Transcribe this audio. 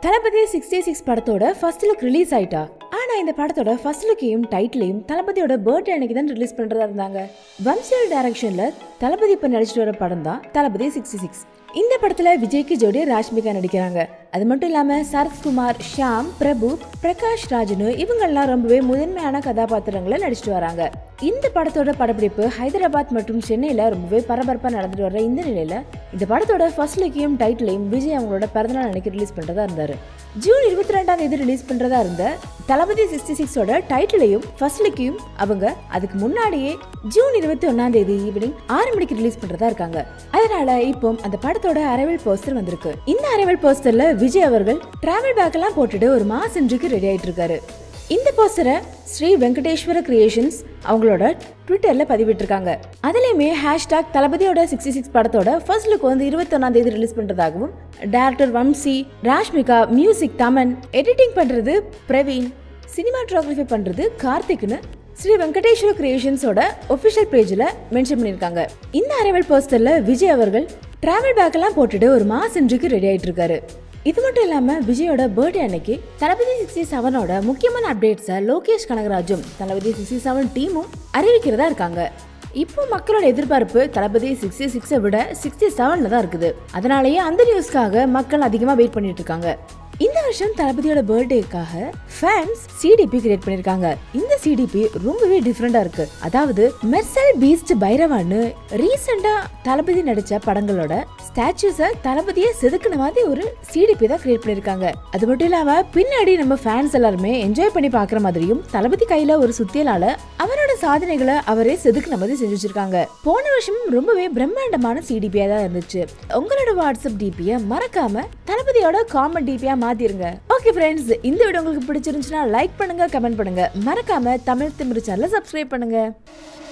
தளபதி sixty six படத்தோட first look release ஆயிட்டா ஆனா இந்த படத்தோட ஃபர்ஸ்ட் லுக்கையும் டைட்டிலையும் தளபதியோட பர்த்டே அன்னைக்கு தான் ரிலீஸ் பண்றதா இருந்தாங்க வம்சியல் டைரக்ஷன்ல தளபதி இப்ப நடிச்சிட்டு வர படம் தான் தளபதி சிக்ஸ்டி சிக்ஸ் இந்த படத்துல விஜய்க்கு ஜோடி ராஷ்மிகா நடிக்கிறாங்க அது மட்டும் இல்லாம சரத்குமார் ஷியாம் பிரபு பிரகாஷ் ராஜனு இவங்கெல்லாம் ரொம்பவே முதன்மையான கதாபாத்திரங்களை நடிச்சிட்டு வராங்க இந்த படத்தோட படப்பிடிப்பு ஹைதராபாத் மற்றும் சென்னையில ரொம்பவே பரபரப்பா நடந்துட்டு வர்ற இந்த நிலையில இந்த படத்தோட ஃபர்ஸ்ட் லுக்கையும் டைட்டிலையும் விஜய் அவங்களோட பிறந்தநாள் அன்னைக்கு ரிலீஸ் பண்றதா இருந்தாரு ஜூன் இருபத்தி ரெண்டாம் தேதி ரிலீஸ் பண்றதா இருந்த தளபதி சிக்ஸ்டி சிக்ஸோட டைட்டிலையும் ஃபர்ஸ்ட் லுக்கையும் அவங்க அதுக்கு முன்னாடியே ஜூன் இருபத்தி ஒன்னாம் தேதி ஈவினிங் ஆறு மணிக்கு ரிலீஸ் பண்றதா இருக்காங்க அதனால இப்போ அந்த படத்தோட அரைவல் போஸ்டர் வந்திருக்கு இந்த அரைவல் போஸ்டர்ல விஜய் அவர்கள் டிராவல் பேக் எல்லாம் போட்டுட்டு ஒரு மாஸ் இன்றைக்கு ரெடி ஆயிட்டு இருக்காரு இந்த போஸ்டரை ஸ்ரீ வெங்கடேஸ்வர கிரியேஷன்ஸ் அவங்களோட ட்விட்டர்ல பதிவிட்டிருக்காங்க அதுலயுமே ஹேஷ்டாக் தளபதியோட சிக்ஸ்டி சிக்ஸ் படத்தோட ஃபர்ஸ்ட் லுக் வந்து இருபத்தொன்னாம் தேதி ரிலீஸ் பண்றதாகவும் director Vamshi Rashmika music Thaman editing பண்றது பிரவீன் சினிமாட்டோகிராஃபி பண்றது கார்த்திக்னு ஸ்ரீ வெங்கடேஸ்வர கிரியேஷன்ஸோட ஒஃபிஷியல் பேஜில் மென்ஷன் பண்ணியிருக்காங்க இந்த அரைவல் போஸ்டர்ல விஜய் அவர்கள் டிராவல் பேக் எல்லாம் போட்டுட்டு ஒரு மாஸ் இன்றைக்கு ரெடி ஆயிட்டு இருக்காரு இது மட்டும் இல்லாம விஜயோட பர்த்டே அன்னைக்கு தளபதி சிக்ஸ்டி செவனோட முக்கியமான அப்டேட்ஸை லோகேஷ் கனகராஜும் தளபதி சிக்ஸ்டி செவன் டீமும் அறிவிக்கிறதா இருக்காங்க இப்போ மக்களோட எதிர்பார்ப்பு தளபதி சிக்ஸ்டி சிக்ஸை விட சிக்ஸ்டி செவன்ல தான் இருக்குது அதனாலேயே அந்த நியூஸ்க்காக மக்கள் அதிகமாக வெயிட் பண்ணிட்டு இருக்காங்க இந்த வருஷம் தளபதியோட பர்த்டேக்காக ஃபேன்ஸ் சிடிபி கிரியேட் பண்ணிருக்காங்க இந்த சிடிபி ரொம்பவே டிஃப்ரெண்டா இருக்கு அதாவது மெர்சல் பீஸ்ட் பைரவான்னு ரீசெண்டா தளபதி நடிச்ச படங்களோட ஸ்டாச்சுஸ தளபதியை செதுக்குன மாதிரி ஒரு சிடிபி தான் கிரியேட் பண்ணிருக்காங்க அது மட்டும் இல்லாம பின்னாடி நம்ம ஃபேன்ஸ் எல்லாருமே என்ஜாய் பண்ணி பாக்குற மாதிரியும் தளபதி கையில ஒரு சுத்தியலால அவரோட சாதனைகளை அவரே செதுக்குன மாதிரி செஞ்சு வச்சிருக்காங்க போன வருஷம் ரொம்பவே பிரம்மாண்டமான சிடிபியா தான் இருந்துச்சு உங்களோட வாட்ஸ்அப் டிபியை மறக்காம தளபதியோட காமன் டிபியா மாத்திருங்க ஓகே ஃப்ரெண்ட்ஸ் இந்த வீடியோ உங்களுக்கு பிடிச்சிருந்துச்சுன்னா லைக் பண்ணுங்க கமெண்ட் பண்ணுங்க மறக்காம தமிழ் திமிரு சேனலை சப்ஸ்கிரைப் பண்ணுங்க